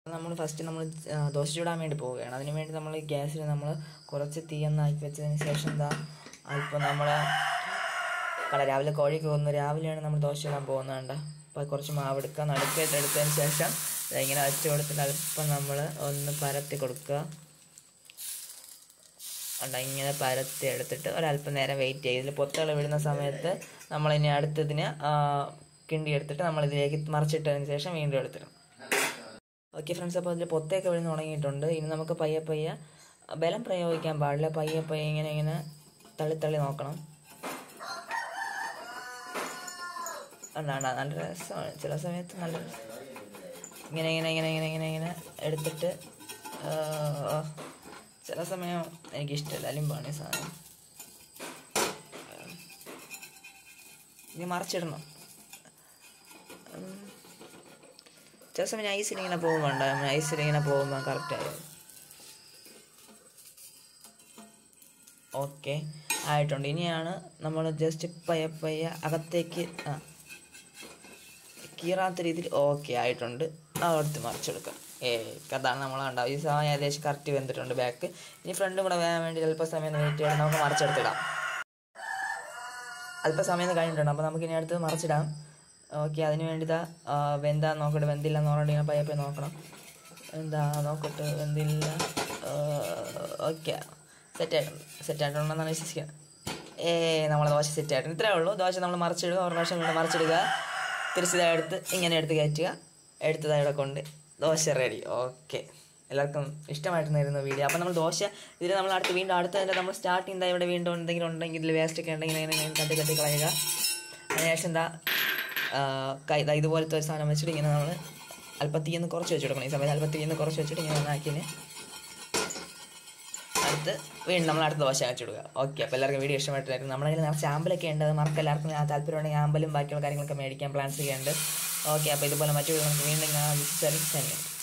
നമ്മൾ ഫസ്റ്റ് നമ്മൾ ദോശ ചൂടാൻ വേണ്ടി പോവുകയാണ് അതിന് വേണ്ടി നമ്മൾ ഗ്യാസിൽ നമ്മൾ കുറച്ച് തീയൊന്നാക്കി വെച്ചതിന് ശേഷം എന്താ അല്പം നമ്മൾ കട രാവിലെ കോഴിക്ക് പോകുന്നു രാവിലെയാണ് നമ്മൾ ദോശ ചൂടാൻ പോകുന്നത് അപ്പോൾ കുറച്ച് മാവ് എടുക്കുക നടുക്കായിട്ട് എടുത്തതിന് ശേഷം ദാ ഇങ്ങനെ വെച്ച് കൊടുത്തിട്ട് അല്പം നമ്മൾ ഒന്ന് പരത്തി കൊടുക്കുക ഉണ്ട് ഇങ്ങനെ പരത്തി എടുത്തിട്ട് ഒരല്പം നേരം വെയിറ്റ് ചെയ്യും ഇതിൽ പൊത്തുകൾ വീഴുന്ന സമയത്ത് നമ്മളിനി അടുത്തതിന് ആ, കിണ്ടി എടുത്തിട്ട് നമ്മൾ ഇതിലേക്ക് മറിച്ചിട്ടതിന് ശേഷം വീണ്ടും എടുത്തിടും ഓക്കെ ഫ്രണ്ട്സ് അപ്പോൾ അതിൽ പൊത്തൊക്കെ വീഴുന്ന തുടങ്ങിയിട്ടുണ്ട് ഇനി നമുക്ക് പയ്യെ പയ്യെ ബലം പ്രയോഗിക്കാൻ പാടില്ല പയ്യെ പയ്യെ ഇങ്ങനെ ഇങ്ങനെ തള്ളി തള്ളി നോക്കണം ഉണ്ടാ നല്ല രസമാണ് ചില സമയത്ത് നല്ല ഇങ്ങനെ ഇങ്ങനെ ഇങ്ങനെ ഇങ്ങനെ ഇങ്ങനെ ഇങ്ങനെ എടുത്തിട്ട് ആ, ചില സമയം എനിക്കിഷ്ടമല്ല അലിമ്പാണ് ഈ സാധനം ഇനി മറിച്ചിടണം ഉം. ചില സമയം ഐസിൽ ഇങ്ങനെ പോകുമ്പോണ്ട ഐസിൽ ഇങ്ങനെ പോകുമ്പോൾ കറക്റ്റായി ഓക്കെ ആയിട്ടുണ്ട് ഇനിയാണ് നമ്മൾ ജസ്റ്റ് പയ്യെ പയ്യെ അകത്തേക്ക് ആ കീറാത്ത രീതിയിൽ ഓക്കെ ആയിട്ടുണ്ട് അവിടുത്തെ മറിച്ചെടുക്കാം ഏ അതാണ് നമ്മൾ ഉണ്ടാവും ഈ സമയം ഏകദേശം കറക്റ്റ് വെന്തിട്ടുണ്ട് ബാക്ക് ഇനി ഫ്രണ്ടും കൂടെ വേകാൻ വേണ്ടി ചിലപ്പോൾ സമയം വെയിറ്റ് ചെയ്യണം നമുക്ക് മറിച്ചെടുത്തിടാം അല്പ സമയം കഴിഞ്ഞിട്ടുണ്ട് അപ്പോൾ നമുക്ക് ഇനി അടുത്ത് മറിച്ചിടാം ഓക്കെ അതിന് വേണ്ടി ഇതാ വെന്താ നോക്കട്ടെ വെന്തില്ല എന്ന് പറഞ്ഞിട്ട് ഇങ്ങനെ പയ്യെ പയ്യെ നോക്കണം എന്താ നോക്കട്ടെ വെന്തില്ല ഓക്കെ സെറ്റായിട്ടുണ്ട് സെറ്റായിട്ടുണ്ടെന്നാണ് വിശ്വസിക്കുന്നത് ഏ നമ്മളെ ദോശ സെറ്റായിട്ടുണ്ട് ഇത്രേ ഉള്ളൂ ദോശ നമ്മൾ മറിച്ചിടുക ഒരു പ്രാവശ്യം വീണ്ടും മറിച്ചിടുക തിരിച്ചതായി എടുത്ത് ഇങ്ങനെ എടുത്ത് കയറ്റുക എടുത്തതായി ഇവിടെ കൊണ്ട് ദോശ റെഡി ഓക്കെ എല്ലാവർക്കും ഇഷ്ടമായിട്ടുണ്ടായിരുന്നു വീഡിയോ അപ്പോൾ നമ്മൾ ദോശ ഇതിൽ നമ്മൾ അടുത്ത് വീണ്ടും അടുത്തതിൻ്റെ നമ്മൾ സ്റ്റാർട്ട് ചെയ്യുന്ന ഇവിടെ വീണ്ടും എന്തെങ്കിലും ഉണ്ടെങ്കിൽ ഇതിൽ വേസ്റ്റ് ഒക്കെ ഉണ്ടെങ്കിൽ ഇങ്ങനെ ഇങ്ങനെ തട്ടി തട്ടി കളയുക അതിനുശേഷം എന്താ ആ, കൈ ദാ ഇതുപോലത്തെ ഒരു സാധനം വെച്ചിട്ട് ഇങ്ങനെ നമ്മൾ അല്പം തീയെന്ന് കുറച്ച് വെച്ച് കൊടുക്കണം ഈ സമയത്ത് അല്പം തീയെന്ന് കുറച്ച് വെച്ചിട്ട് ഇങ്ങനെ ഒന്നാക്കിന് അടുത്ത് വീണ്ടും നമ്മൾ അടുത്ത ദോശ വെച്ച് കൊടുക്കുക ഓക്കെ അപ്പോൾ എല്ലാവർക്കും വീഡിയോ ഇഷ്ടമായിട്ടായിരുന്നു നമ്മുടെ കയ്യിൽ നിറച്ച് ആമ്പലൊക്കെ ഉണ്ട് അത് മറക്ക എല്ലാവർക്കും ആ താല്പര്യമുണ്ടെങ്കിൽ ആമ്പലും ബാക്കിയുള്ള കാര്യങ്ങളൊക്കെ മേടിക്കാൻ പ്ലാൻസ് ചെയ്യുന്നുണ്ട് ഓക്കെ അപ്പോൾ ഇതുപോലെ മറ്റു നമുക്ക് വീണ്ടും കാണാം സരി സനിയാണ്